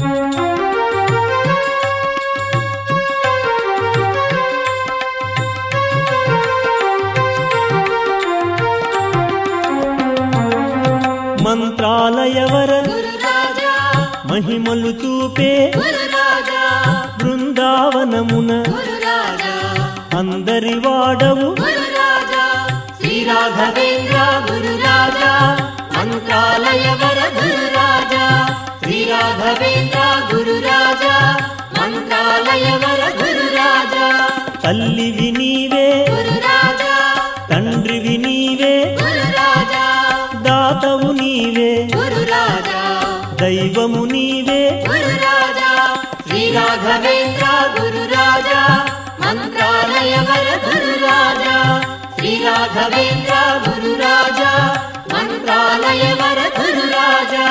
మంత్రాలయవర గురురాజా మహిమలు చూపే గురురాజా బృందావనమున గురురాజా అందరి వాడవు గురురాజా శ్రీ రాఘవేంద్ర గురురాజా మంత్రాలయ వర గురురాజా శ్రీ రాఘవేంద్ర గురురాజా మంత్రాలయ వర గురురాజా తల్లివి నీవే గురురాజా తండ్రివి నీవే గురురాజా దాతవు నీవే గురురాజా దైవము నీవే గురురాజా శ్రీ రాఘవేంద్ర గురురాజా మంత్రాలయ వర గురురాజా శ్రీ రాఘవేంద్ర గురురాజా మంత్రాలయ వర గురురాజా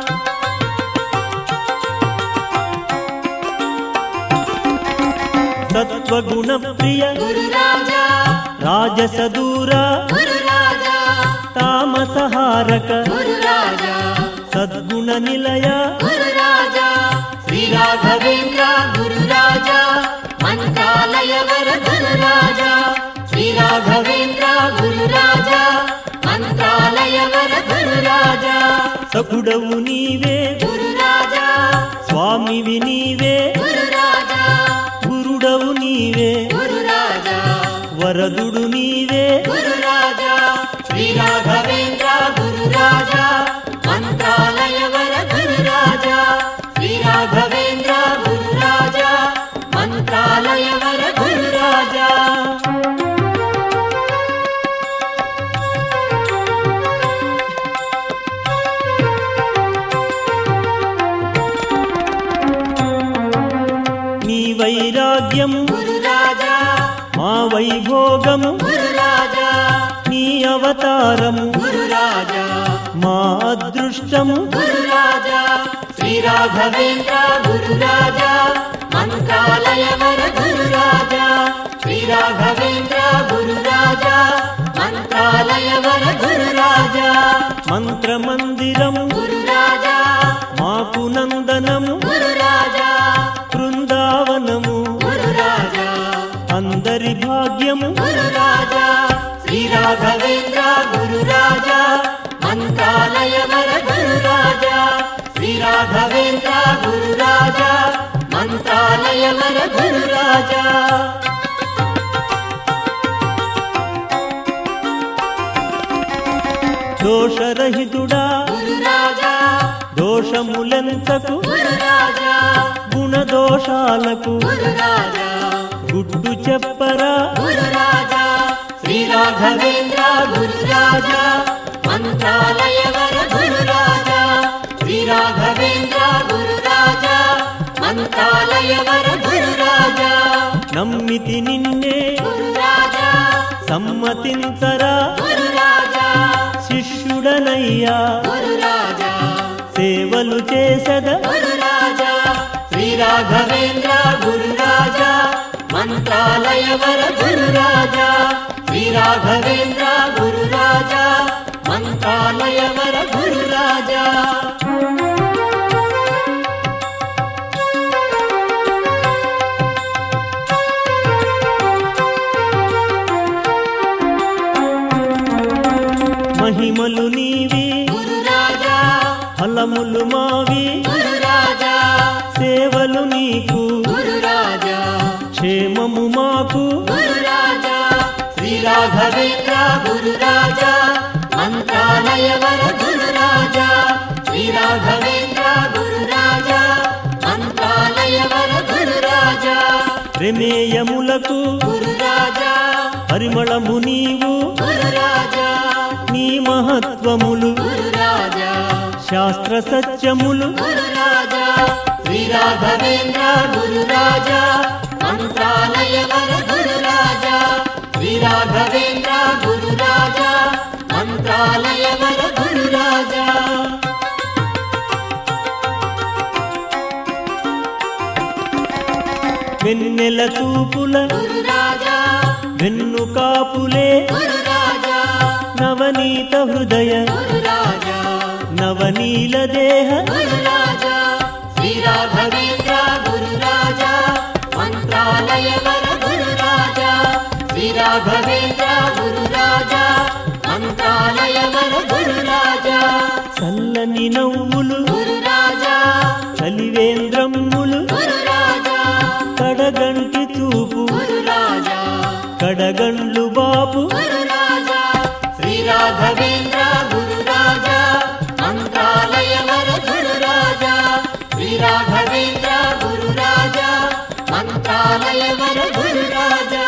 సత్వగుణ ప్రియ గురురాజా రాజసదూర గురురాజా తామసహారక గురురాజా సద్గుణ నిలయ గురురాజా శ్రీ రాఘవేంద్ర గురురాజా మంత్రాలయ వర గురురాజా శ్రీ రాఘవేంద్ర గురురాజా మంత్రాలయ వర గురురాజా సకుడవు నీవే గురురాజా స్వామివి నీవే గురురాజా గురుడవు నీవే గురురాజా వరదుడు నీవే గురురాజా శ్రీ రాఘవేంద్ర గురురాజా మంత్రాలయ వర గురురాజా శ్రీ రాఘవేంద్ర గురురాజా మంత్రాలయ వర గురురాజా నీ వైరాగ్యము గురురాజా మా వైభోగము గురురాజా నీ అవతారము గురురాజా మా అదృష్టము గురురాజా శ్రీ రాఘవేంద్ర గురురాజా మంత్రాలయ వర గురురాజా శ్రీ రాఘవేంద్ర గురురాజా మంత్రాలయ వర గురురాజా మంత్రమందిరము గురురాజా మాకు నందనము గురురాజా బృందావనము గురురాజా అందరి భాగ్యము గురురాజా శ్రీ రాఘవేంద్ర గురురాజా మంత్రాలయ వర గురురాజా శ్రీ రాఘవేంద్ర గురురాజా మంత్రాలయ వర గురురాజా దోషరహితుడా గురురాజా దోషములెంతకు గురురాజా గుణదోషాలకు గురురాజా గుడ్డు చెప్పరా గురురాజా శ్రీ రాఘవేంద్ర గురురాజా మంత్రాలయ వర గురురాజా శ్రీ రాఘవేంద్ర గురురాజా మంత్రాలయ వర గురురాజా నమ్మితి నిన్నే గురురాజా సమ్మతించరా గురురాజా శిష్యుడనయ్యా గురురాజా సేవలు చేసద గురురాజా శ్రీ రాఘవేంద్ర గురురాజా మంత్రాలయ వర గురురాజా శ్రీ రాఘవేంద్ర గురురాజా మంత్రాలయ వర గురురాజా మహిమలు నీవి గురురాజా ఫలములు మావి గురురాజా సేవలు నీకు గురురాజా క్షేమము మాకు గురురాజా శ్రీ రాఘవేంద్ర గురురాజా మంత్రాలయ వర గురురాజా శ్రీ రాఘవేంద్ర గురురాజా మంత్రాలయ వర గురురాజా ప్రమేయములకు గురురాజా పరిమళము నీవు గురురాజా నీ మహత్వములు గురురాజా శాస్త్ర సత్యములు గురురాజా శ్రీ రాఘవేంద్ర గురురాజా మంత్రాలయ వర గురురాజా శ్రీ రాఘవేంద్ర గురురాజా మంత్రాలయ వర గురురాజా వెన్నెల చూపుల గురురాజా వెన్ను కాపులే గురురాజా నవనీత హృదయ గురురాజా నవనీల దేహ గురురాజా శ్రీ రాఘవేంద్ర చల్లని నవ్వులు గురు రాజా చలివేంద్రమ్ములు గురు రాజా కడగంటి చూపు గురు రాజా కడగండ్లు బాపు గురు రాజా శ్రీ రాఘవేంద్ర గురు రాజా మంత్రాలయ వర గురు రాజా శ్రీ రాఘవేంద్ర గురు రాజా మంత్రాలయ వర గురు రాజా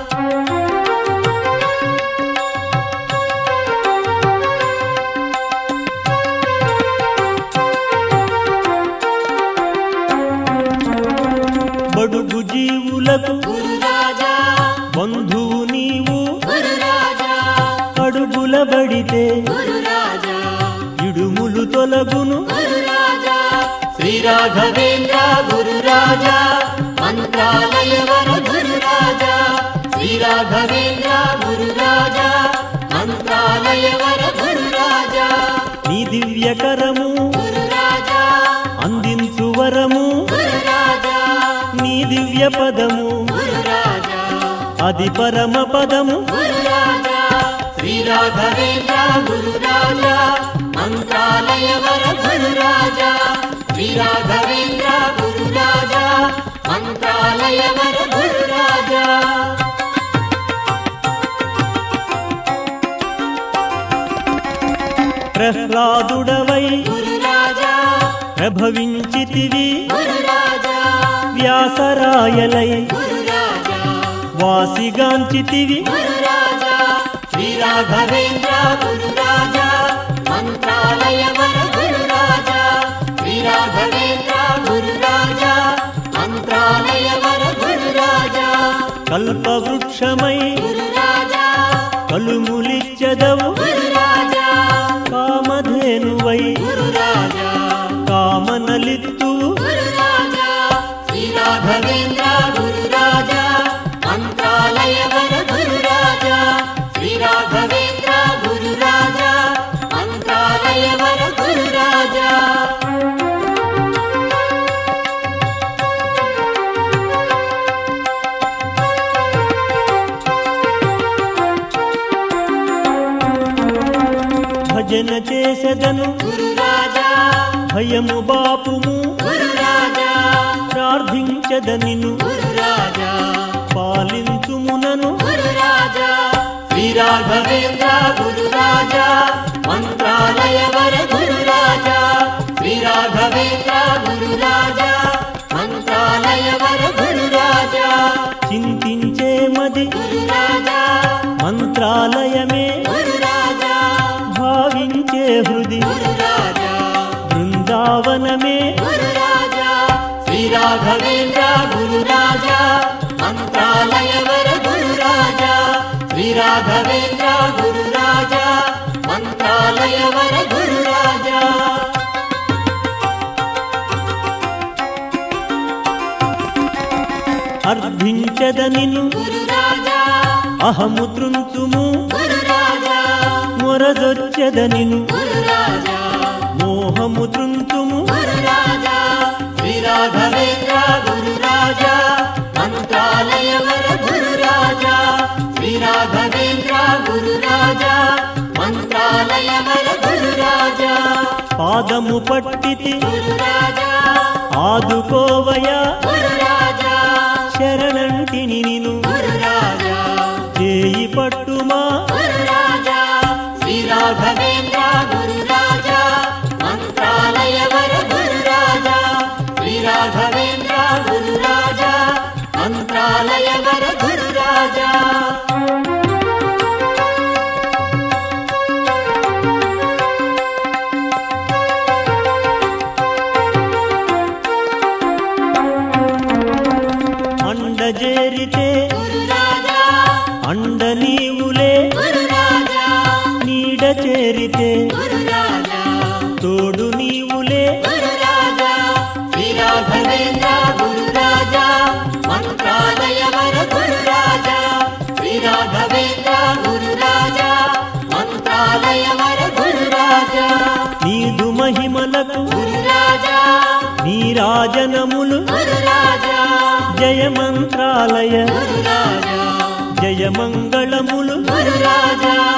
బడుగు జీవులకు గురు రాజా బంధువు నీవు గురు రాజా అడుగుల బడితే గురు రాజా ఇడుములు తొలగును గురు రాజా శ్రీ రాఘవేంద్ర గురు రాజా మంత్రాలయ వర గురు రాజా శ్రీ రాఘవేంద్ర గురు రాజా మంత్రాలయ వర గురు రాజా నీ దివ్యకరము గురు రాజా అందించు వరము గురు రాజా నీ దివ్య పదము గురు రాజా అది పరమ పదము గురు రాజా శ్రీ రాఘవేంద్ర గురు రాజా మంత్రాలయ వర గురు రాజా శ్రీ రాఘవేంద్ర గురు రాజా మంత్రాలయ వర గురు రాజా ప్రహ్లాదుడవై గురు రాజా ప్రభవించితివి గురు రాజా వ్యాసరాయలై గురు రాజా వాసిగాంచితివి గురు రాజా శ్రీ రాఘవేంద్ర గురు రాజా మంత్రాలయ వర గురు రాజా శ్రీ రాఘవేంద్ర గురు రాజా మంత్రాలయ వర గురు రాజా కల్పవృక్షమై గురు రాజా కలుములిచ్చదవు గురు రాజా కామధేనువై గురు రాజా కామనలిత్తువు గురు రాజా శ్రీ రాఘవేంద్ర గురు రాజా మంత్రాలయ వర గురు రాజా శ్రీ రాఘవేంద్ర గురు రాజా మంత్రాలయ వర గురు రాజా భజన చేసెదను గురు రాజా భయము బాపుము గురు రాజా ప్రార్థించదనిను గురు రాజా పాలించుమునను గురు రాజా శ్రీ రాఘవేంద్ర గురు రాజా మంత్రాలయ వర గురు రాజా శ్రీ రాఘవేంద్ర గురు రాజా మంత్రాలయ వర గురు రాజా చింతించే మది గురు రాజా మంత్రాలయమే గురు రాజా భావించే హృది గురు రాజా బృందావనమే గురు రాజా శ్రీ రాఘవేంద్ర గురు రాజా మంత్రాలయ వర గురు రాజా శ్రీ రాఘవేంద్ర గురు రాజా మంత్రాలయ వర గురు రాజా అర్ధించదనిను గురు రాజా అహము త్రుంచుము గురు రాజా మొరజొచ్చెదనిను గురు రాజా మోహము త్రుంచుము గురు రాజా శ్రీ రాఘవేంద్ర గురు రాజా మంత్రాలయ వర గురు రాజా శ్రీ రాఘవేంద్ర గురు రాజా మంత్రాలయ వర గురు రాజా పాదము పట్టితి గురు రాజా ఆదుకోవయా గురు రాజా శరణంటిని నిను గురు రాజా చేయి పట్టుమా గురు రాజా శ్రీ రాఘవేంద్ర గురు రాజా మంత్రాలయ వర గురు రాజా శ్రీ రాఘవేంద్ర గురు రాజా మంత్రాలయ వర గురు రాజా అండజేరితే గురు రాజా అండ నీవులే గురు రాజా నీడ చేరితే గురు రాజా తోడు నీవులే గురు రాజా శ్రీ రాఘవేంద్ర గురు రాజా మంత్రాలయ వర గురు రాజా శ్రీ రాఘవేంద్ర గురు రాజా మంత్రాలయ వర గురు రాజా నీదు మహిమలకు గురు రాజా నీరాజనములు గురు రాజా జయ మంత్రాలయ గురు రాజా జయ మంగళములు గురు రాజా